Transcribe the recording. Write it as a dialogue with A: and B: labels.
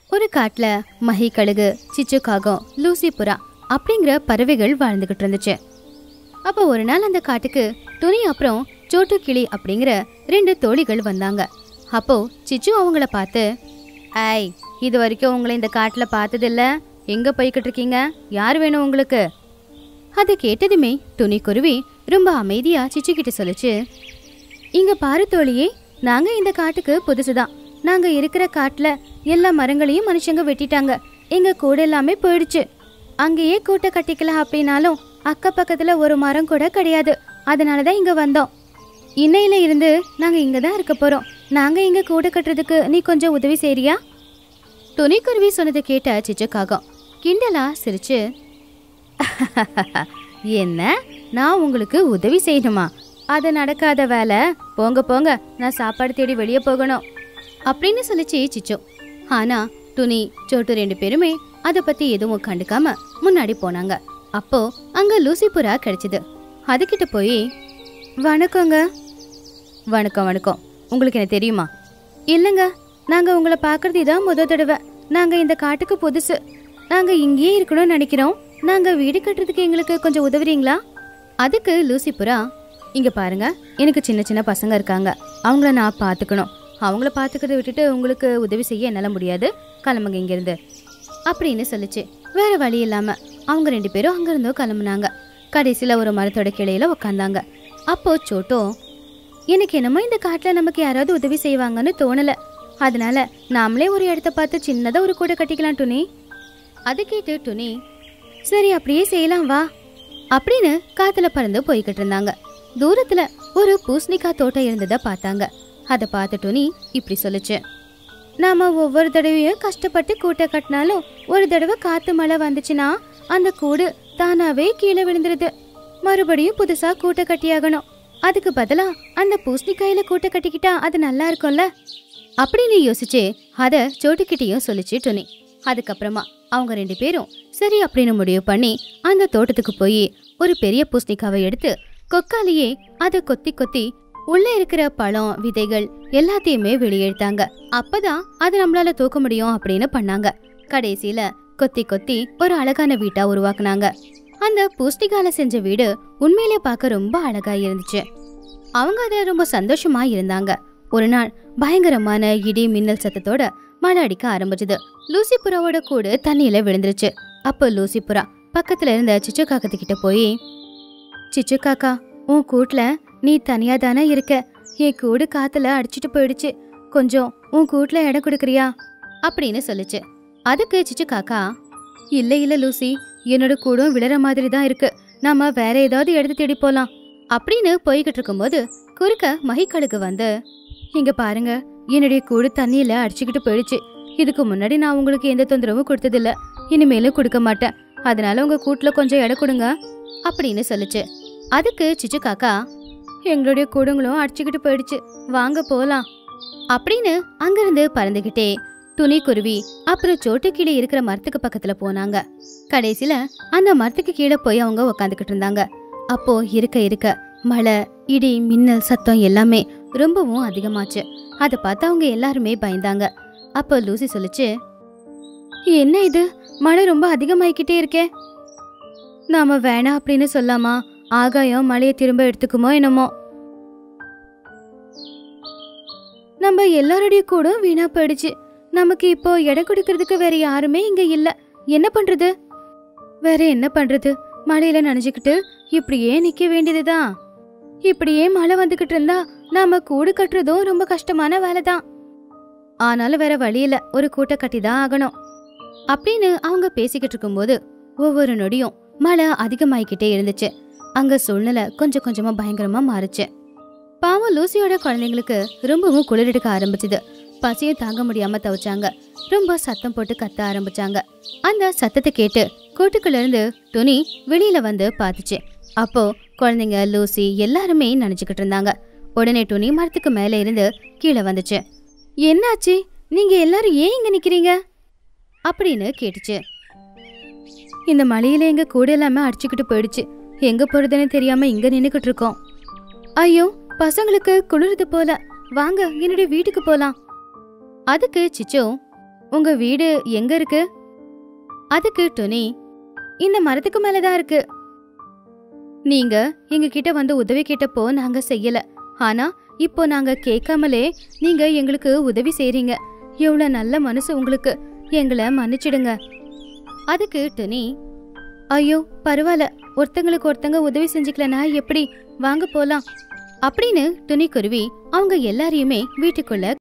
A: ஒரு காட்டுல மஹி கழுகு சிச்சு காகம் லூசி புறா அப்படிங்கிற பறவைகள் வாழ்ந்துகிட்டு இருந்துச்சு அப்போ ஒரு நாள் அந்த காட்டுக்கு துணி அப்புறம் சோட்டு கிளி அப்படிங்கிற ரெண்டு தோழிகள் வந்தாங்க அப்போ சிச்சு அவங்கள பார்த்து ஐய் இது வரைக்கும் உங்களை இந்த காட்டுல பார்த்ததில்ல எங்க போய்கிட்டு இருக்கீங்க யார் வேணும் உங்களுக்கு அதை கேட்டதுமே துணி குருவி ரொம்ப அமைதியா சிச்சு கிட்ட சொல்லுச்சு இங்க பாரு தோழியே நாங்க இந்த காட்டுக்கு புதுசுதான் நாங்க இருக்கிற காட்டுல எல்லா மரங்களையும் மனுஷங்க வெட்டிட்டாங்க எங்க கூட எல்லாமே போயிடுச்சு அங்கேயே கூட்ட கட்டிக்கலாம் அப்படின்னாலும் அக்க பக்கத்துல ஒரு மரம் கூட கிடையாது அதனாலதான் இங்க வந்தோம் இன்னையில இருந்து நாங்க இங்க தான் இருக்க போறோம் நாங்க இங்க கூட கட்டுறதுக்கு நீ கொஞ்சம் உதவி செய்றியா துணிக்குருவி சொன்னதை கேட்ட சிச்சுக்காகம் கிண்டலா சிரிச்சு என்ன நான் உங்களுக்கு உதவி செய்யணுமா அது நடக்காத வேலை போங்க போங்க நான் சாப்பாடு தேடி வெளியே போகணும் அப்படின்னு சொல்லிச்சு சிச்சு ஆனா துணி சோட்டு ரெண்டு பேருமே அதை பத்தி எதுவும் கண்டுக்காம முன்னாடி போனாங்க அப்போ அங்க லூசி புறா கிடைச்சது அதுகிட்ட போய் வணக்கங்க வணக்கம் வணக்கம் உங்களுக்கு என்ன தெரியுமா இல்லைங்க நாங்க உங்களை பார்க்கறது இதான் முத தடவை நாங்க இந்த காட்டுக்கு புதுசு நாங்க இங்கேயே இருக்கணும்னு நினைக்கிறோம் நாங்க வீடு கட்டுறதுக்கு எங்களுக்கு கொஞ்சம் உதவுறீங்களா அதுக்கு லூசி புறா இங்க பாருங்க எனக்கு சின்ன சின்ன பசங்க இருக்காங்க அவங்கள நான் பார்த்துக்கணும் அவங்கள பார்த்துக்கிறத விட்டுட்டு உங்களுக்கு உதவி செய்ய என்னால முடியாது கிளம்புங்க இங்கிருந்து அப்படின்னு சொல்லுச்சு வேற வழி இல்லாம அவங்க ரெண்டு பேரும் அங்கிருந்தோ கிளம்புனாங்க கடைசியில ஒரு மரத்தோட கிளையில உக்காந்தாங்க அப்போ சோட்டோ எனக்கு என்னமோ இந்த காட்டுல நமக்கு யாராவது உதவி செய்வாங்கன்னு தோணல அதனால நாமளே ஒரு இடத்த பார்த்து சின்னதா ஒரு கூடை கட்டிக்கலாம் டுனி அது கேட்டு டுனி சரி அப்படியே செய்யலாம் வா அப்படின்னு காத்துல பறந்து போய்கிட்டு இருந்தாங்க தூரத்துல ஒரு பூசணிக்காய் தோட்டம் இருந்ததை பார்த்தாங்க அதை பார்த்த டுனி இப்படி சொல்லுச்சு நாம ஒவ்வொரு தடவையும் கஷ்டப்பட்டு கூட்டை கட்டினாலும் ஒரு தடவை காத்து மழை வந்துச்சுன்னா அந்த கூடு தானாவே கீழே விழுந்துருது மறுபடியும் புதுசா கூட்டை கட்டியாகணும் அதுக்கு பதிலா அந்த பூசணிக்காயில கூட்டை கட்டிக்கிட்டா அது நல்லா இருக்கும்ல அப்படின்னு யோசிச்சு அத சோட்டுக்கிட்டயும் சொல்லிச்சு டுனி அதுக்கப்புறமா அவங்க ரெண்டு பேரும் சரி அப்படின்னு முடிவு பண்ணி அந்த தோட்டத்துக்கு போய் ஒரு பெரிய பூசணிக்காவை எடுத்து கொக்காலேயே அதை கொத்தி கொத்தி உள்ள இருக்கிற பழம் விதைகள் எல்லாத்தையுமே வெளியெடுத்தாங்க அப்பதான் அதை நம்மளால தூக்க முடியும் அப்படின்னு பண்ணாங்க கடைசியில கொத்தி கொத்தி ஒரு அழகான வீட்டா உருவாக்குனாங்க அந்த பூஸ்டிகால செஞ்ச வீடு உண்மையிலே பார்க்க ரொம்ப அழகா இருந்துச்சு அவங்க அத ரொம்ப சந்தோஷமா இருந்தாங்க ஒரு நாள் பயங்கரமான இடி மின்னல் சத்தத்தோட மழை அடிக்க ஆரம்பிச்சது லூசி புறாவோட கூடு தண்ணியில விழுந்துருச்சு அப்போ லூசி புறா பக்கத்துல இருந்த சிச்சு காக்கத்துக்கிட்ட போய் சிச்சு காக்கா உன் கூட்டுல நீ தனியா தானே இருக்க என் கூடு காத்துல அடிச்சிட்டு போயிடுச்சு கொஞ்சம் உன் கூட்டுல இடம் கொடுக்குறியா அப்படின்னு சொல்லுச்சு அதுக்கு சிச்சு காக்கா இல்ல இல்ல லூசி என்னோட கூடும் விழற மாதிரி தான் இருக்கு நாம வேற ஏதாவது இடத்து தேடி போலாம் அப்படின்னு போய்கிட்டு இருக்கும்போது குறுக்க மகிக்கழுகு வந்து இங்க பாருங்க என்னுடைய கூடு தண்ணியில அடிச்சுக்கிட்டு போயிடுச்சு இதுக்கு முன்னாடி நான் உங்களுக்கு எந்த தொந்தரவும் கொடுத்ததில்ல இனிமேலும் கொடுக்க மாட்டேன் அதனால உங்க கூட்டுல கொஞ்சம் இடம் கொடுங்க அப்படின்னு சொல்லுச்சு அதுக்கு சிச்சு காக்கா எங்களுடைய கூடுங்களும் அடிச்சுக்கிட்டு போயிடுச்சு வாங்க போலாம் அப்படின்னு அங்கிருந்து பறந்துகிட்டே துணி குருவி அப்புறம் சோட்டு கீழே இருக்கிற மரத்துக்கு பக்கத்துல போனாங்க கடைசியில அந்த மரத்துக்கு கீழே போய் அவங்க உக்காந்துக்கிட்டு இருந்தாங்க அப்போ இருக்க இருக்க மழை இடி மின்னல் சத்தம் எல்லாமே ரொம்பவும் அதிகமாச்சு அதை பார்த்து அவங்க எல்லாருமே பயந்தாங்க அப்போ லூசி சொல்லுச்சு என்ன இது மழை ரொம்ப அதிகமாயிக்கிட்டே இருக்கே நாம வேணாம் அப்படின்னு சொல்லாமா ஆகாயம் மழையை திரும்ப எடுத்துக்குமோ என்னமோ நம்ம எல்லாருடைய கூட வீணா போயிடுச்சு நமக்கு இப்போ இடம் கொடுக்கறதுக்கு வேற யாருமே இங்க இல்ல என்ன பண்றது வேற என்ன பண்றது மழையில நனைஞ்சுக்கிட்டு இப்படியே நிக்க வேண்டியதுதான் இப்படியே மழை வந்துகிட்டு இருந்தா நாம கூடு கட்டுறதும் ரொம்ப கஷ்டமான வேலை தான் ஆனாலும் வேற வழி இல்ல ஒரு கூட்டை கட்டி தான் ஆகணும் அப்படின்னு அவங்க பேசிக்கிட்டு இருக்கும்போது ஒவ்வொரு நொடியும் மழை அதிகமாயிக்கிட்டே இருந்துச்சு அங்க சூழ்நிலை கொஞ்சம் கொஞ்சமா பயங்கரமா மாறுச்சு பாவம் லூசியோட குழந்தைங்களுக்கு ரொம்பவும் குளிரெடுக்க ஆரம்பிச்சுது பசியும் தாங்க முடியாம தவிச்சாங்க ரொம்ப சத்தம் போட்டு கத்த ஆரம்பிச்சாங்க அந்த சத்தத்தை கேட்டு கூட்டுக்குள்ள இருந்து துணி வெளியில வந்து பாத்துச்சு அப்போ குழந்தைங்க லூசி எல்லாருமே நினைச்சுக்கிட்டு இருந்தாங்க உடனே துணி மரத்துக்கு மேல இருந்து கீழே வந்துச்சு என்னாச்சு நீங்க எல்லாரும் ஏன் இங்க நிக்கிறீங்க அப்படின்னு கேட்டுச்சு இந்த மழையில எங்க கூட எல்லாமே அடிச்சுக்கிட்டு போயிடுச்சு எங்க போறதுன்னு தெரியாம இங்க நின்னுக்கிட்டு இருக்கோம் ஐயோ பசங்களுக்கு குளிருது போல வாங்க என்னுடைய வீட்டுக்கு போலாம் அதுக்கு சிச்சோ உங்க வீடு எங்க இருக்கு அதுக்கு டுனி இந்த மரத்துக்கு மேலதான் இருக்கு நீங்க எங்க கிட்ட வந்து உதவி கேட்டப்போ நாங்க செய்யல ஆனா இப்போ நாங்க கேட்காமலே நீங்க எங்களுக்கு உதவி செய்றீங்க எவ்வளவு நல்ல மனசு உங்களுக்கு எங்களை மன்னிச்சிடுங்க அதுக்கு டுனி ஐயோ பரவாயில்ல ஒருத்தங்களுக்கு ஒருத்தங்க உதவி செஞ்சுக்கலனா எப்படி வாங்க போலாம் அப்படின்னு துணிக்குருவி அவங்க எல்லாரையுமே வீட்டுக்குள்ள